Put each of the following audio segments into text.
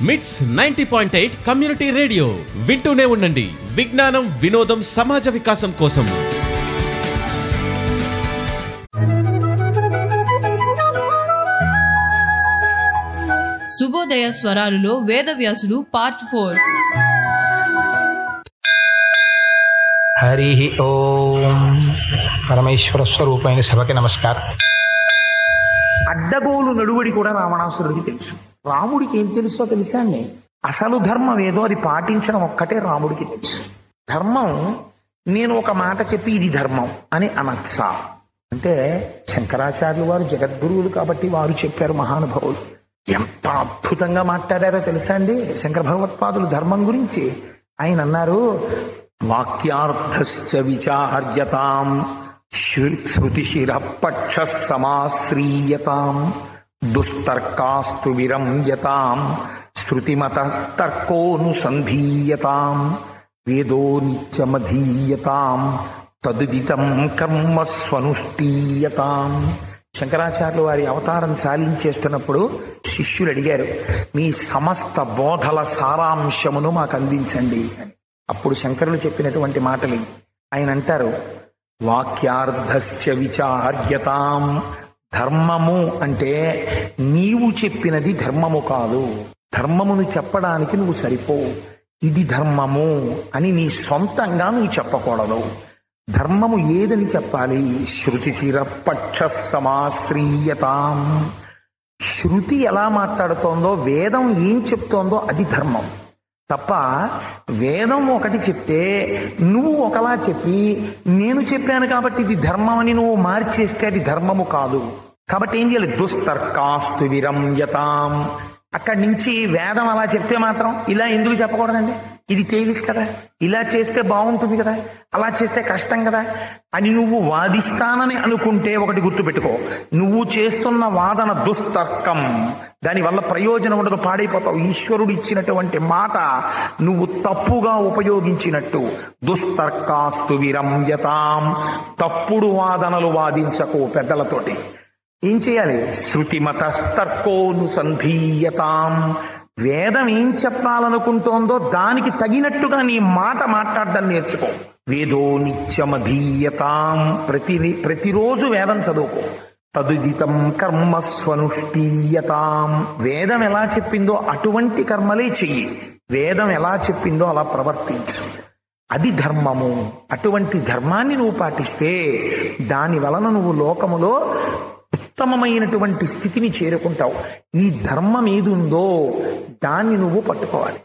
మిట్స్ ninety point eight community radio వింటూనే ఉండండి విజ్ఞానం వినోదం సమాజ వికాసం కోసం శుభోదయ స్వరాలులో వేదవ్యాసుడు పార్ట్ ఫోర్ హరి ఓం పరమేశ్వర స్వరూపమైన సభకి నమస్కారం అడ్డగోలు నడువడి కూడా రావణాసురుడికి తెలుసు రాముడికి ఏం తెలుసో తెలుసా అండి అసలు ధర్మం ఏదో అది పాటించడం ఒక్కటే రాముడికి తెలుసు ధర్మం నేను ఒక మాట చెప్పి ఇది ధర్మం అని అనొచ్చా అంటే శంకరాచార్యులు వారు జగద్గురువులు కాబట్టి వారు చెప్పారు మహానుభావులు ఎంత అద్భుతంగా మాట్లాడారో తెలుసా అండి శంకర భగవత్పాదులు ధర్మం గురించి ఆయన అన్నారు వాక్యార్థశ్చ విచార్యతాం శృతిశిర పక్ష సమాశ్రీయతాం దుస్తర్కాస్తు విరంయతాం శృతిమత తర్కోనుసంధీయతాం వేదో నిత్యమధీయతాం తదుదితం కర్మ స్వనుష్ఠీయతాం శంకరాచార్యులు వారి అవతారం చాలించేస్తున్నప్పుడు శిష్యులు అడిగారు మీ సమస్త బోధల సారాంశమును మాకు అందించండి అని అప్పుడు శంకరులు చెప్పినటువంటి మాటలు ఇవి. ఆయన అంటారు వాక్యార్థశ్చ విచార్యతాం ధర్మము అంటే నీవు చెప్పినది ధర్మము కాదు ధర్మమును చెప్పడానికి నువ్వు సరిపోవు ఇది ధర్మము అని నీ సొంతంగా నువ్వు చెప్పకూడదు ధర్మము ఏదని చెప్పాలి శృతిశిర పక్ష సమాశ్రీయతాం శృతి ఎలా మాట్లాడుతోందో వేదం ఏం చెప్తోందో అది ధర్మం తప్ప వేదం ఒకటి చెప్తే నువ్వు ఒకలా చెప్పి నేను చెప్పాను కాబట్టి ఇది ధర్మం అని నువ్వు మార్చేస్తే అది ధర్మము కాదు కాబట్టి ఏం చేయాలి దుస్తర్కాస్తు విరంయతాం అక్కడి నుంచి వేదం అలా చెప్తే మాత్రం ఇలా ఎందుకు చెప్పకూడదండి ఇది తేలిక కదా ఇలా చేస్తే బాగుంటుంది కదా అలా చేస్తే కష్టం కదా అని నువ్వు వాదిస్తానని అనుకుంటే ఒకటి గుర్తుపెట్టుకో నువ్వు చేస్తున్న వాదన దుస్తర్కం దానివల్ల ప్రయోజనం ఉండదు పాడైపోతావు ఈశ్వరుడు ఇచ్చినటువంటి మాట నువ్వు తప్పుగా ఉపయోగించినట్టు దుస్తర్కాస్తు విరంయతాం తప్పుడు వాదనలు వాదించకు పెద్దలతోటి ఏం చేయాలి శృతిమతస్తర్కోనుసంధీయతాం వేదం ఏం చెప్పాలనుకుంటోందో దానికి తగినట్టుగా నీ మాట మాట్లాడడం నేర్చుకో వేదో నిత్యమధీయతాం ప్రతి ప్రతిరోజు వేదం చదువుకో తదుదితం కర్మ స్వనుష్ఠీయతాం వేదం ఎలా చెప్పిందో అటువంటి కర్మలే చెయ్యి వేదం ఎలా చెప్పిందో అలా ప్రవర్తించు అది ధర్మము అటువంటి ధర్మాన్ని నువ్వు పాటిస్తే దాని వలన నువ్వు లోకములో ఉత్తమమైనటువంటి స్థితిని చేరుకుంటావు ఈ ధర్మం ఏది ఉందో దాన్ని నువ్వు పట్టుకోవాలి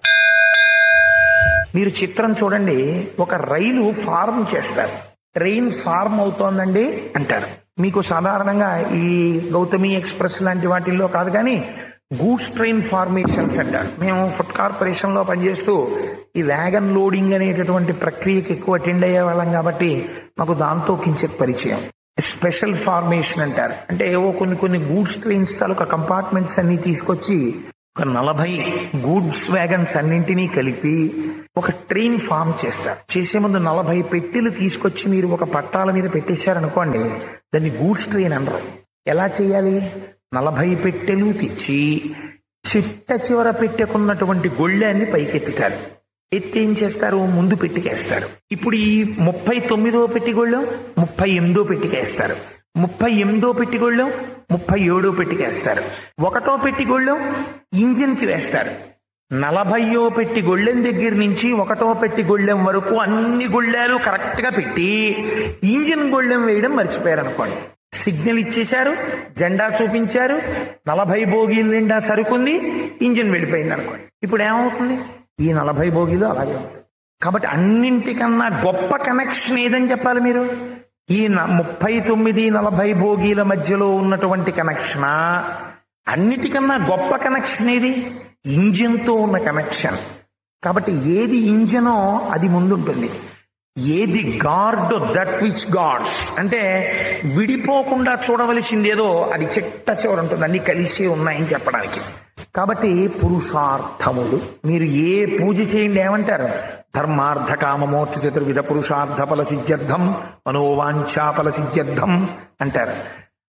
మీరు చిత్రం చూడండి ఒక రైలు ఫార్మ్ చేస్తారు ట్రైన్ ఫార్మ్ అవుతోందండి అంటారు మీకు సాధారణంగా ఈ గౌతమి ఎక్స్ప్రెస్ లాంటి వాటిల్లో కాదు కానీ గూడ్స్ ట్రైన్ ఫార్మేషన్స్ అంటారు మేము ఫుడ్ కార్పొరేషన్ లో పనిచేస్తూ ఈ వ్యాగన్ లోడింగ్ అనేటటువంటి ప్రక్రియకి ఎక్కువ అటెండ్ అయ్యే వాళ్ళం కాబట్టి మాకు దాంతో కించెత్ పరిచయం స్పెషల్ ఫార్మేషన్ అంటారు అంటే ఏవో కొన్ని కొన్ని గూడ్స్ ట్రైన్స్ తాలూకా కంపార్ట్మెంట్స్ అన్ని తీసుకొచ్చి ఒక నలభై గూడ్స్ వ్యాగన్స్ అన్నింటినీ కలిపి ఒక ట్రైన్ ఫామ్ చేస్తారు చేసే ముందు నలభై పెట్టెలు తీసుకొచ్చి మీరు ఒక పట్టాల మీద పెట్టేశారనుకోండి దాన్ని గూడ్స్ ట్రైన్ అనరు ఎలా చేయాలి నలభై పెట్టెలు తెచ్చి చిట్ట చివర పెట్టెకున్నటువంటి గొళ్ళాన్ని పైకెత్తుతారు ఎత్తి ఏం చేస్తారు ముందు పెట్టికేస్తారు ఇప్పుడు ఈ ముప్పై తొమ్మిదో పెట్టిగొళ్ళం ముప్పై ఎనిమిదో పెట్టికేస్తారు ముప్పై ఎనిమిదో పెట్టిగొళ్ళం ముప్పై ఏడో పెట్టికేస్తారు ఒకటో పెట్టిగొళ్ళం ఇంజిన్ కి వేస్తారు నలభయో పెట్టి గొళ్ళెం దగ్గర నుంచి ఒకటో పెట్టి గొళ్ళెం వరకు అన్ని గొళ్ళాలు కరెక్ట్ గా పెట్టి ఇంజిన్ గొళ్ళెం వేయడం మర్చిపోయారు అనుకోండి సిగ్నల్ ఇచ్చేశారు జెండా చూపించారు నలభై బోగీల నిండా సరుకుంది ఇంజిన్ వెళ్ళిపోయింది అనుకోండి ఇప్పుడు ఏమవుతుంది ఈ నలభై బోగీలు అలాగే ఉంటుంది కాబట్టి అన్నింటికన్నా గొప్ప కనెక్షన్ ఏదని చెప్పాలి మీరు ఈ న- ముప్పై తొమ్మిది నలభై బోగీల మధ్యలో ఉన్నటువంటి కనెక్షనా అన్నిటికన్నా గొప్ప కనెక్షన్ ఏది ఇంజిన్తో ఉన్న కనెక్షన్ కాబట్టి ఏది ఇంజనో అది ముందుంటుంది ఏది గార్డ్ దట్ విచ్ గాడ్స్ అంటే విడిపోకుండా చూడవలసింది ఏదో అది చిట్ట చివర ఉంటుంది అన్ని కలిసి ఉన్నాయని చెప్పడానికి కాబట్టి పురుషార్థములు మీరు ఏ పూజ చేయండి ఏమంటారు ధర్మార్థ కామమోక్ష చతుర్విధ పురుషార్థ ఫల సిద్ధ్యర్థం మనోవాంఛా ఫల సిద్ధ్యర్థం అంటారు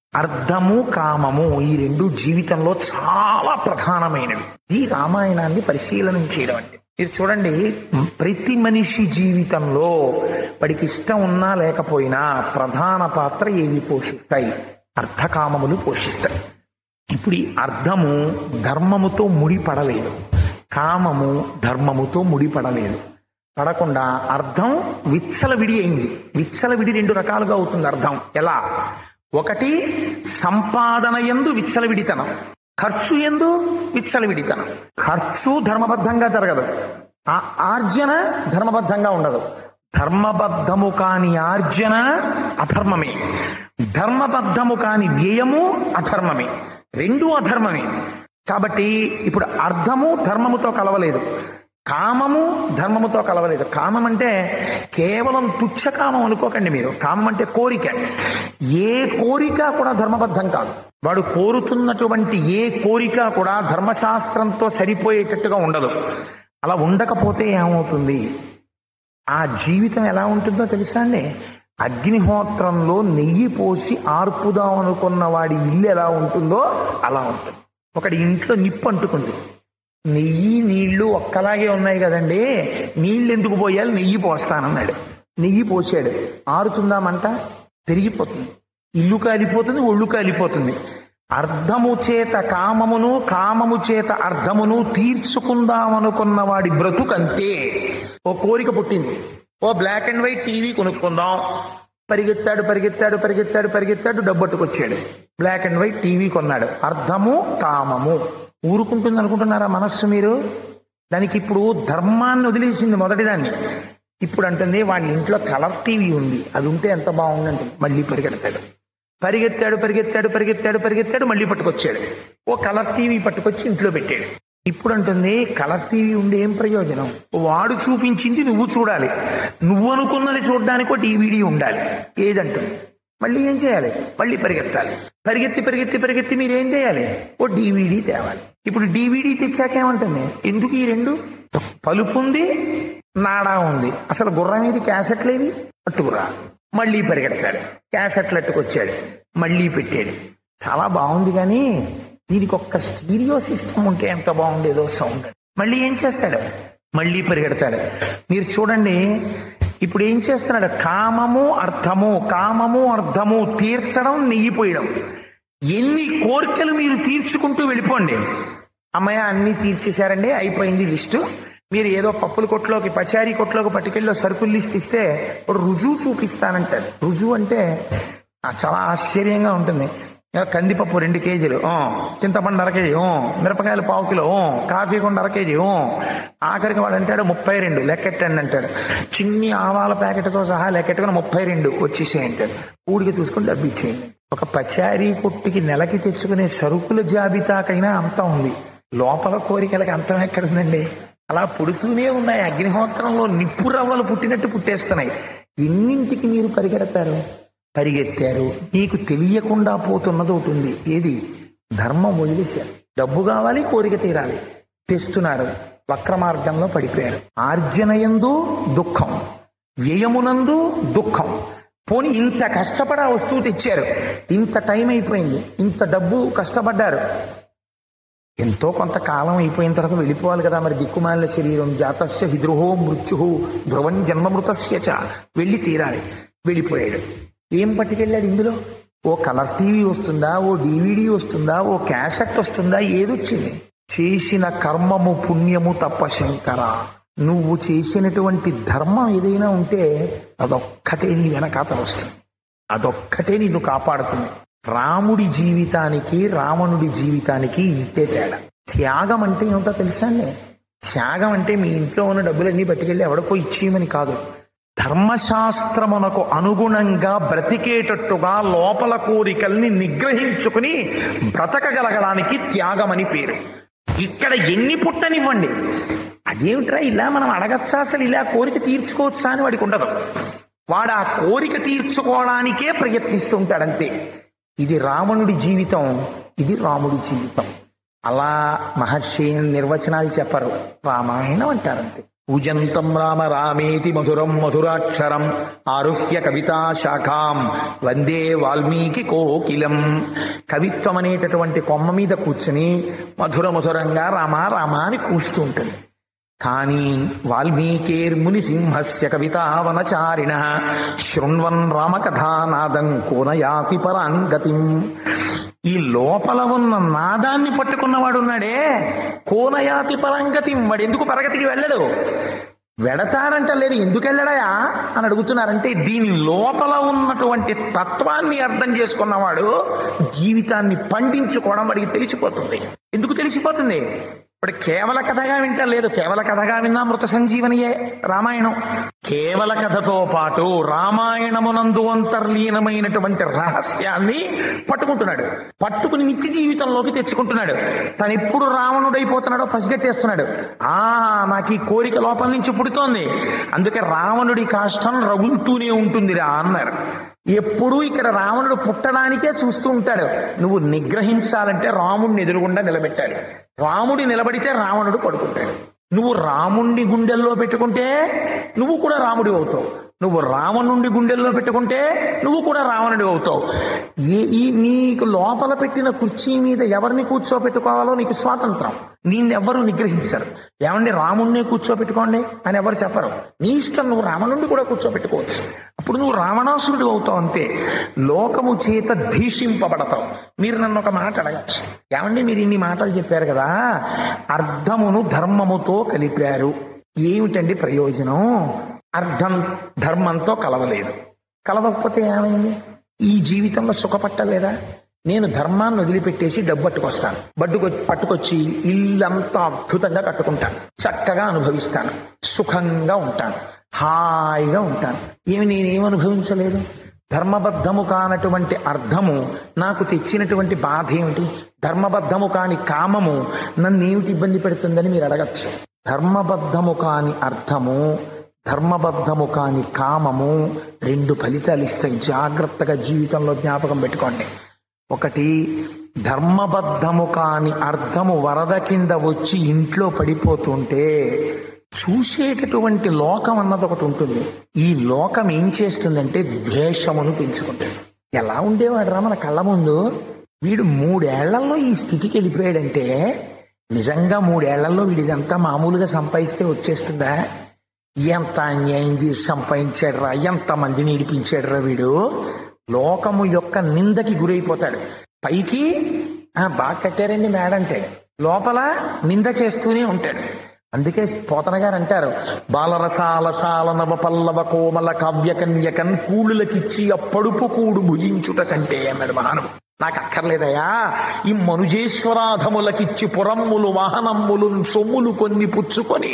అర్థము కామము ఈ రెండు జీవితంలో చాలా ప్రధానమైనవి ఈ రామాయణాన్ని పరిశీలనం చేయడం అంటే మీరు చూడండి ప్రతి మనిషి జీవితంలో వాడికి ఇష్టం ఉన్నా లేకపోయినా ప్రధాన పాత్ర ఏవి పోషిస్తాయి అర్థకామములు పోషిస్తాయి ఇప్పుడు ఈ అర్థము ధర్మముతో ముడిపడలేదు కామము ధర్మముతో ముడిపడలేదు పడకుండా అర్థం విచ్చలవిడి అయింది విచ్చలవిడి రెండు రకాలుగా అవుతుంది అర్థం ఎలా ఒకటి సంపాదన ఎందు విచ్చలవిడితనం ఖర్చు ఎందు విచ్చలవిడితనం ఖర్చు ధర్మబద్ధంగా జరగదు ఆ ఆర్జన ధర్మబద్ధంగా ఉండదు ధర్మబద్ధము కాని ఆర్జన అధర్మమే ధర్మబద్ధము కాని వ్యయము అధర్మమే రెండు అధర్మమే కాబట్టి ఇప్పుడు అర్థము ధర్మముతో కలవలేదు కామము ధర్మముతో కలవలేదు కామం అంటే కేవలం తుచ్చకామం అనుకోకండి మీరు కామం అంటే కోరిక ఏ కోరిక కూడా ధర్మబద్ధం కాదు వాడు కోరుతున్నటువంటి ఏ కోరిక కూడా ధర్మశాస్త్రంతో సరిపోయేటట్టుగా ఉండదు అలా ఉండకపోతే ఏమవుతుంది ఆ జీవితం ఎలా ఉంటుందో తెలుసా అండి అగ్నిహోత్రంలో నెయ్యి పోసి ఆర్పుదాం అనుకున్న వాడి ఇల్లు ఎలా ఉంటుందో అలా ఉంటుంది ఒకడి ఇంట్లో నిప్పు అంటుకుంది నెయ్యి నీళ్లు ఒక్కలాగే ఉన్నాయి కదండి నీళ్ళు ఎందుకు పోయాలి నెయ్యి పోస్తానన్నాడు నెయ్యి పోసాడు ఆరుతుందా మంట పెరిగిపోతుంది ఇల్లు కాలిపోతుంది ఒళ్ళు కాలిపోతుంది అర్ధము చేత కామమును కామము చేత అర్ధమును తీర్చుకుందామనుకున్న వాడి బ్రతుకంతే ఓ కోరిక పుట్టింది ఓ బ్లాక్ అండ్ వైట్ టీవీ కొనుక్కుందాం పరిగెత్తాడు పరిగెత్తాడు పరిగెత్తాడు పరిగెత్తాడు డబ్బట్టుకొచ్చాడు బ్లాక్ అండ్ వైట్ టీవీ కొన్నాడు అర్థము కామము ఊరుకుంటుంది అనుకుంటున్నారా మనస్సు మీరు దానికి ఇప్పుడు ధర్మాన్ని వదిలేసింది మొదటిదాన్ని ఇప్పుడు అంటుంది వాళ్ళ ఇంట్లో కలర్ టీవీ ఉంది అది ఉంటే ఎంత బాగుందంటే మళ్ళీ పరిగెడతాడు పరిగెత్తాడు పరిగెత్తాడు పరిగెత్తాడు పరిగెత్తాడు మళ్ళీ పట్టుకొచ్చాడు ఓ కలర్ టీవీ పట్టుకొచ్చి ఇంట్లో పెట్టాడు ఇప్పుడు అంటుంది కలర్ టీవీ ఉండే ఏం ప్రయోజనం వాడు చూపించింది నువ్వు చూడాలి నువ్వు అనుకున్నది చూడడానికి ఒక డివిడి ఉండాలి ఏదంటుంది మళ్ళీ ఏం చేయాలి మళ్ళీ పరిగెత్తాలి పరిగెత్తి పరిగెత్తి పరిగెత్తి మీరు ఏం చేయాలి ఓ డివిడి తేవాలి ఇప్పుడు డివిడి తెచ్చాకేమంటుంది ఎందుకు ఈ రెండు పలుపు ఉంది నాడా ఉంది అసలు గుర్రం ఇది క్యాసెట్లేవి పట్టుకురా మళ్ళీ పరిగెడతాడు క్యాసెట్లు అట్టుకొచ్చాడు మళ్ళీ పెట్టాడు చాలా బాగుంది కానీ దీనికి ఒక్క స్టీరియో సిస్టమ్ ఉంటే ఎంత బాగుండేదో సౌండ్ మళ్ళీ ఏం చేస్తాడు మళ్ళీ పరిగెడతాడు మీరు చూడండి ఇప్పుడు ఏం చేస్తున్నాడు కామము అర్థము కామము అర్థము తీర్చడం నెయ్యిపోయడం ఎన్ని కోరికలు మీరు తీర్చుకుంటూ వెళ్ళిపోండి అమ్మయ్య అన్ని తీర్చేశారండి అయిపోయింది లిస్టు మీరు ఏదో పప్పుల కొట్లోకి పచారీ కొట్లోకి పట్టుకెళ్ళి సరుకులు లిస్ట్ ఇస్తే ఒక రుజువు చూపిస్తానంటాడు రుజువు అంటే ఆ, చాలా ఆశ్చర్యంగా ఉంటుంది ఇక కందిపప్పు రెండు కేజీలు ఆ, చింతపండు అర కేజీ ఆ, మిరపకాయలు పావు కిలో ఆ, కాఫీ కొండ అర కేజీ ఆ. ఆఖరికి వాడు అంటాడు ముప్పై రెండు లెక్కెట్టండి అంటాడు చిన్ని ఆవాల ప్యాకెట్తో సహా లెక్కెట్టుకుని ముప్పై రెండు వచ్చేసేయంటాడు ఊడికి చూసుకుని డబ్బు ఇచ్చేయండి ఒక పచారీ కొట్టుకి నెలకి తెచ్చుకునే సరుకుల జాబితాకైనా అంతం ఉంది లోపల కోరికలకి అంతం ఎక్కడుందండి అలా పుడుతూనే ఉన్నాయి అగ్నిహోత్రంలో నిప్పు రవ్వలు పుట్టినట్టు పుట్టేస్తున్నాయి ఎన్నింటికి మీరు పరిగెడతారు పరిగెత్తారు మీకు తెలియకుండా పోతున్నది ఒకటి ఉంది ఏది ధర్మం వదిలేశారు డబ్బు కావాలి కోరిక తీరాలి తెస్తున్నారు వక్ర మార్గంలో పడిపోయారు ఆర్జనయందు దుఃఖం వ్యయమునందు దుఃఖం పోనీ ఇంత కష్టపడి ఆ వస్తువు తెచ్చారు ఇంత టైం అయిపోయింది ఇంత డబ్బు కష్టపడ్డారు ఎంతో కొంతకాలం అయిపోయిన తర్వాత వెళ్ళిపోవాలి కదా మరి దిక్కుమాలిన శరీరం జాతస్య హిద్రుహో మృత్యు ధ్రువం జన్మమృతస్య చ వెళ్ళి తీరాలి వెళ్ళిపోయాడు ఏం పట్టుకెళ్ళాడు ఇందులో ఓ కలర్ టీవీ వస్తుందా ఓ డివిడి వస్తుందా ఓ క్యాసెట్ వస్తుందా ఏదొచ్చింది చేసిన కర్మము పుణ్యము తప్ప శంకర నువ్వు చేసినటువంటి ధర్మం ఏదైనా ఉంటే అదొక్కటే నీ వెనకాతలు వస్తుంది అదొక్కటే నిన్ను కాపాడుతుంది రాముడి జీవితానికి రావణుడి జీవితానికి ఇంతే తేడా త్యాగం అంటే ఏమిటో తెలుసా అండి త్యాగం అంటే మీ ఇంట్లో ఉన్న డబ్బులన్నీ పట్టుకెళ్ళి ఎవడికో ఇచ్చేయమని కాదు ధర్మశాస్త్రమునకు అనుగుణంగా బ్రతికేటట్టుగా లోపల కోరికల్ని నిగ్రహించుకుని బ్రతకగలగడానికి త్యాగమని పేరు ఇక్కడ ఎన్ని పుట్టనివ్వండి అదేమిట్రా ఇలా మనం అడగచ్చా అసలు ఇలా కోరిక తీర్చుకోవచ్చా అని వాడికి ఉండదు వాడు ఆ కోరిక తీర్చుకోవడానికే ప్రయత్నిస్తూ ఉంటాడంతే ఇది రావణుడి జీవితం ఇది రాముడి జీవితం అలా మహర్షి నిర్వచనాలు చెప్పరు రామాయణం అంటారంతే పూజంతం రామ రామేతి మధురం మధురాక్షరం ఆరుహ్య కవితా శాఖాం వందే వాల్మీకి కోకిలం కవిత్వం అనేటటువంటి కొమ్మ మీద కూర్చుని మధుర మధురంగా రామ రామ అని కూస్తూ ఉంటుంది కానీ వాల్మీకేర్ముని సింహస్య కవితావనచారిణ శృణ్వన్ రామకథానాదం కోనయాతి పరాంగతిం ఈ లోపల ఉన్న నాదాన్ని పట్టుకున్నవాడు ఉన్నాడే కోనయాతి పరంగతిం వాడు ఎందుకు పరగతికి వెళ్ళడు వెడతారంట లేదు ఎందుకు వెళ్ళడాయా అని అడుగుతున్నారంటే దీని లోపల ఉన్నటువంటి తత్వాన్ని అర్థం చేసుకున్నవాడు జీవితాన్ని పండించుకోవడం వాడికి తెలిసిపోతుంది ఎందుకు తెలిసిపోతుంది ఇప్పుడు కేవల కథగా వింటలేదు కేవల కథగా విన్నా మృత సంజీవనియే రామాయణం కేవల కథతో పాటు రామాయణమునందు అంతర్లీనమైనటువంటి రహస్యాన్ని పట్టుకుంటున్నాడు పట్టుకుని నిత్య జీవితంలోకి తెచ్చుకుంటున్నాడు తను ఎప్పుడు రావణుడైపోతున్నాడో పసిగట్టేస్తున్నాడు ఆ నాకు ఈ కోరిక లోపల నుంచి పుడుతోంది అందుకే రావణుడి కాష్టం రగులుతూనే ఉంటుందిరా అన్నారు ఎప్పుడూ ఇక్కడ రావణుడు పుట్టడానికే చూస్తూ ఉంటాడు నువ్వు నిగ్రహించాలంటే రాముడిని ఎదురుగుండా నిలబెట్టాలి రాముడి నిలబడితే రావణుడు పడుకుంటాడు నువ్వు రాముణ్ణి గుండెల్లో పెట్టుకుంటే నువ్వు కూడా రాముడి అవుతావు నువ్వు రావణుండి గుండెల్లో పెట్టుకుంటే నువ్వు కూడా రావణుడి అవుతావు ఏ ఈ నీకు లోపల పెట్టిన కుర్చీ మీద ఎవరిని కూర్చోపెట్టుకోవాలో నీకు స్వాతంత్రం నిన్నెవ్వరూ నిగ్రహించరు ఏమండి రాముణ్ణి కూర్చోపెట్టుకోండి అని ఎవరు చెప్పరు నీ ఇష్టం నువ్వు రావణుండి కూడా కూర్చోపెట్టుకోవచ్చు అప్పుడు నువ్వు రావణాసురుడు అవుతావు అంతే లోకము చేత ధీషింపబడతావు మీరు నన్ను ఒక మాట అడగచ్చు ఏమండి మీరు ఇన్ని మాటలు చెప్పారు కదా అర్థమును ధర్మముతో కలిపారు ఏమిటండి ప్రయోజనం అర్థం ధర్మంతో కలవలేదు కలవకపోతే ఏమైంది ఈ జీవితంలో సుఖపట్టలేదా నేను ధర్మాన్ని వదిలిపెట్టేసి డబ్బు పట్టుకొస్తాను బడ్డుకొ పట్టుకొచ్చి ఇల్లంతా అద్భుతంగా కట్టుకుంటాను చక్కగా అనుభవిస్తాను సుఖంగా ఉంటాను హాయిగా ఉంటాను ఏమి నేనేం అనుభవించలేదు ధర్మబద్ధము కానటువంటి అర్థము నాకు తెచ్చినటువంటి బాధ ఏమిటి ధర్మబద్ధము కాని కామము నన్ను ఏమిటి ఇబ్బంది పెడుతుందని మీరు అడగచ్చు ధర్మబద్ధము కాని అర్థము ధర్మబద్ధము కాని కామము రెండు ఫలితాలు ఇస్తాయి జాగ్రత్తగా జీవితంలో జ్ఞాపకం పెట్టుకోండి ఒకటి ధర్మబద్ధము కాని అర్థము వరద కింద వచ్చి ఇంట్లో పడిపోతుంటే చూసేటటువంటి లోకం అన్నది ఒకటి ఉంటుంది ఈ లోకం ఏం చేస్తుందంటే ద్వేషమును పెంచుకుంటుంది ఎలా ఉండేవాడు రా మన కళ్ళ ముందు వీడు మూడేళ్లలో ఈ స్థితికి వెళ్ళిపోయాడంటే నిజంగా మూడేళ్లలో వీడిదంతా మామూలుగా సంపాదిస్తే వచ్చేస్తుందా ఎంత అన్యాయం చేసి సంపాదించాడురా ఎంత మందిని ఇడిపించాడురా వీడు లోకము యొక్క నిందకి గురైపోతాడు పైకి "ఆ, బాగా కట్టారండి మేడంటే లోపల నింద చేస్తూనే ఉంటాడు అందుకే పోతన గారు అంటారు బాలరసాలసాల నవ పల్లవ కోమల కావ్య కన్యకన్ కూళ్ళకిచ్చి ఆ పడుపు కూడు భుజించుట కంటే అన్నాడు మహానుభావుడు నాకు అక్కర్లేదయా ఈ మనుజేశ్వరాధములకిచ్చి పురమ్ములు వాహనమ్ములు సొమ్ములు కొన్ని పుచ్చుకొని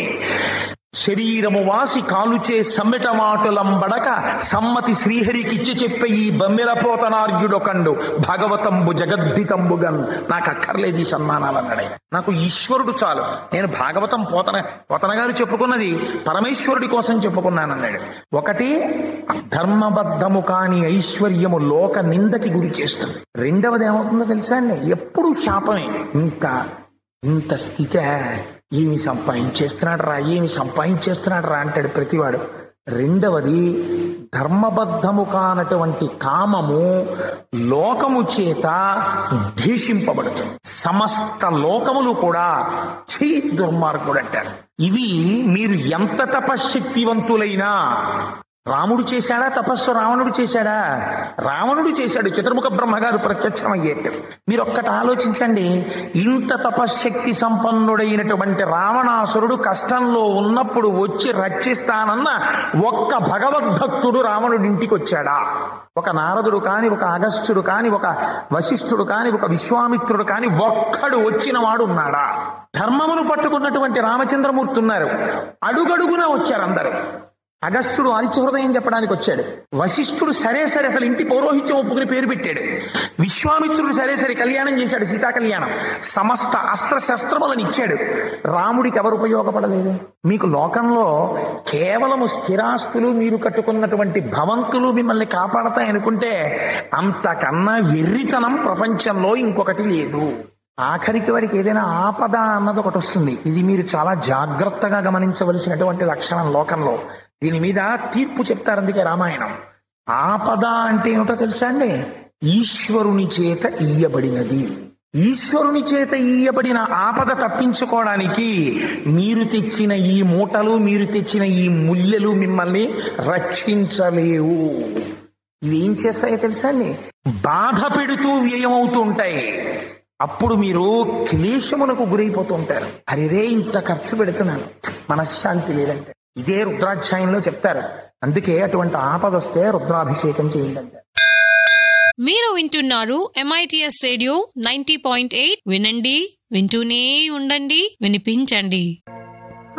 శరీరము వాసి కాలుచే సమ్మెట మాటలంబడక సమ్మతి శ్రీహరికిచ్చి చెప్పే ఈ బమ్మెరపోతనార్యుడొకండు భగవతంబు జగద్దితంబుగన్ నాకు అక్కర్లేదు ఈ సన్మానాలు అన్నాడే నాకు ఈశ్వరుడు చాలు నేను భాగవతం పోతన పోతన గారు చెప్పుకున్నది పరమేశ్వరుడి కోసం చెప్పుకున్నానన్నాడు ఒకటి ధర్మబద్ధము కాని ఐశ్వర్యము లోక నిందకి గురి చేస్తుంది రెండవది ఏమవుతుందో తెలుసా అండి ఎప్పుడు శాపమే ఇంత ఇంత స్థితి ఏమి సంపాదించేస్తున్నాడు రా ఏమి సంపాదించేస్తున్నాడు రా అంటాడు ప్రతివాడు రెండవది ధర్మబద్ధము కానటువంటి కామము లోకము చేత ద్వేషింపబడుతుంది సమస్త లోకములు కూడా చీ దుర్మార్గుడు అంటారు ఇవి మీరు ఎంత తపశ్శక్తివంతులైనా రాముడు చేశాడా తపస్సు రావణుడు చేశాడా రావణుడు చేశాడు చతుర్ముఖ బ్రహ్మగారు ప్రత్యక్షమయ్యేట్టు మీరు ఒక్కటి ఆలోచించండి ఇంత తపశ్శక్తి సంపన్నుడైనటువంటి రావణాసురుడు కష్టంలో ఉన్నప్పుడు వచ్చి రక్షిస్తానన్న ఒక్క భగవద్భక్తుడు రావణుడి ఇంటికి వచ్చాడా ఒక నారదుడు కాని ఒక అగస్త్యుడు కాని ఒక వశిష్ఠుడు కాని ఒక విశ్వామిత్రుడు కాని ఒక్కడు వచ్చిన వాడు ఉన్నాడా ధర్మమును పట్టుకున్నటువంటి రామచంద్రమూర్తి ఉన్నారు అడుగడుగునా వచ్చారు అందరూ అగస్త్యుడు ఆదిత్య హృదయం చెప్పడానికి వచ్చాడు వశిష్ఠుడు సరే సరే అసలు ఇంటి పౌరోహిత్యం ఒప్పుకుని పేరు పెట్టాడు విశ్వామిత్రుడు సరే సరే కళ్యాణం చేశాడు సీతా కళ్యాణం సమస్త అస్త్ర శస్త్రములను ఇచ్చాడు రాముడికి ఎవరు ఉపయోగపడలేదు మీకు లోకంలో కేవలము స్థిరాస్తులు మీరు కట్టుకున్నటువంటి భవంతులు మిమ్మల్ని కాపాడతాయి అనుకుంటే అంతకన్నా వెర్రితనం ప్రపంచంలో ఇంకొకటి లేదు ఆఖరికి వారికి ఏదైనా ఆపద అన్నది ఒకటి వస్తుంది ఇది మీరు చాలా జాగ్రత్తగా గమనించవలసినటువంటి లక్షణం లోకంలో దీని మీద తీర్పు చెప్తారు అందుకే రామాయణం ఆపద అంటే ఏమిటో తెలుసా అండి ఈశ్వరుని చేత ఇయ్యబడినది ఈశ్వరుని చేత ఇయ్యబడిన ఆపద తప్పించుకోవడానికి మీరు తెచ్చిన ఈ మూటలు మీరు తెచ్చిన ఈ ముల్లెలు మిమ్మల్ని రక్షించలేవు ఇవి ఏం చేస్తాయో తెలుసా అండి బాధ పెడుతూ వ్యయమవుతూ ఉంటాయి అప్పుడు మీరు క్లేశమునకు గురైపోతూ ఉంటారు అరే ఇంత ఖర్చు పెడుతున్నాను మనశ్శాంతి లేదంటే ఇదే రుద్రాధ్యాయంలో చెప్తారు అందుకే అటువంటి ఆపద వస్తే రుద్రాభిషేకం చేయండి అంటారు మీరు వింటున్నారు M I T S radio ninety point eight వినండి వింటూనే ఉండండి వినిపించండి